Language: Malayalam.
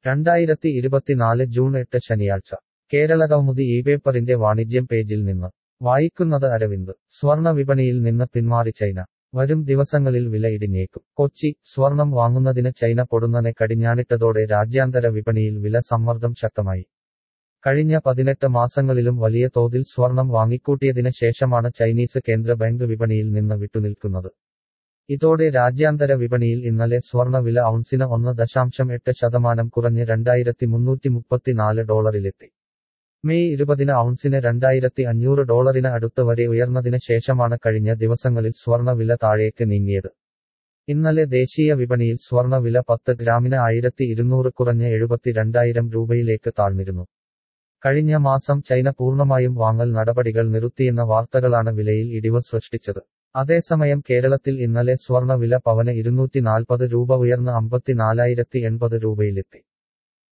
രണ്ടായിരത്തി ഇരുപത്തിനാല് ജൂൺ എട്ട് ശനിയാഴ്ച കേരളകൗമുദി ഈ പേപ്പറിന്റെ വാണിജ്യം പേജിൽ നിന്ന് വായിക്കുന്നത് അരവിന്ദ് സ്വർണ വിപണിയിൽ നിന്ന് പിന്മാറി ചൈന വരും ദിവസങ്ങളിൽ വില ഇടിഞ്ഞേക്കും കൊച്ചി സ്വർണം വാങ്ങുന്നതിന് ചൈന പൊടുന്നനെ കടിഞ്ഞാണിട്ടതോടെ രാജ്യാന്തര വിപണിയിൽ വില സമ്മർദ്ദം ശക്തമായി കഴിഞ്ഞ പതിനെട്ട് മാസങ്ങളിലും വലിയ തോതിൽ സ്വർണം വാങ്ങിക്കൂട്ടിയതിന് ശേഷമാണ് ചൈനീസ് കേന്ദ്ര ബാങ്ക് വിപണിയിൽ നിന്ന് വിട്ടുനിൽക്കുന്നത് ഇതോടെ രാജ്യാന്തര വിപണിയിൽ ഇന്നലെ സ്വർണ വില ഔൺസിന് ഒന്ന് ദശാംശം എട്ട് ശതമാനം കുറഞ്ഞ് രണ്ടായിരത്തി മുന്നൂറ്റി മുപ്പത്തിനാല് ഡോളറിലെത്തി മെയ് ഇരുപതിന് ഔൺസിന് രണ്ടായിരത്തി അഞ്ഞൂറ് ഡോളറിന് അടുത്ത് വരെ ഉയർന്നതിന് ശേഷമാണ് കഴിഞ്ഞ ദിവസങ്ങളിൽ സ്വർണ വില താഴേക്ക് നീങ്ങിയത് ഇന്നലെ ദേശീയ വിപണിയിൽ സ്വർണ വില പത്ത് ഗ്രാമിന് ആയിരത്തി ഇരുന്നൂറ് കുറഞ്ഞ് എഴുപത്തിരണ്ടായിരം രൂപയിലേക്ക് താഴ്ന്നിരുന്നു കഴിഞ്ഞ മാസം ചൈന പൂർണ്ണമായും വാങ്ങൽ നടപടികൾ നിർത്തിയെന്ന വാർത്തകളാണ് വിലയിൽ ഇടിവ് സൃഷ്ടിച്ചത് അതേസമയം കേരളത്തിൽ ഇന്നലെ സ്വർണ വില പവന് ഇരുന്നൂറ്റി നാൽപ്പത് രൂപ ഉയർന്ന് അമ്പത്തിനാലായിരത്തി എൺപത് രൂപയിലെത്തി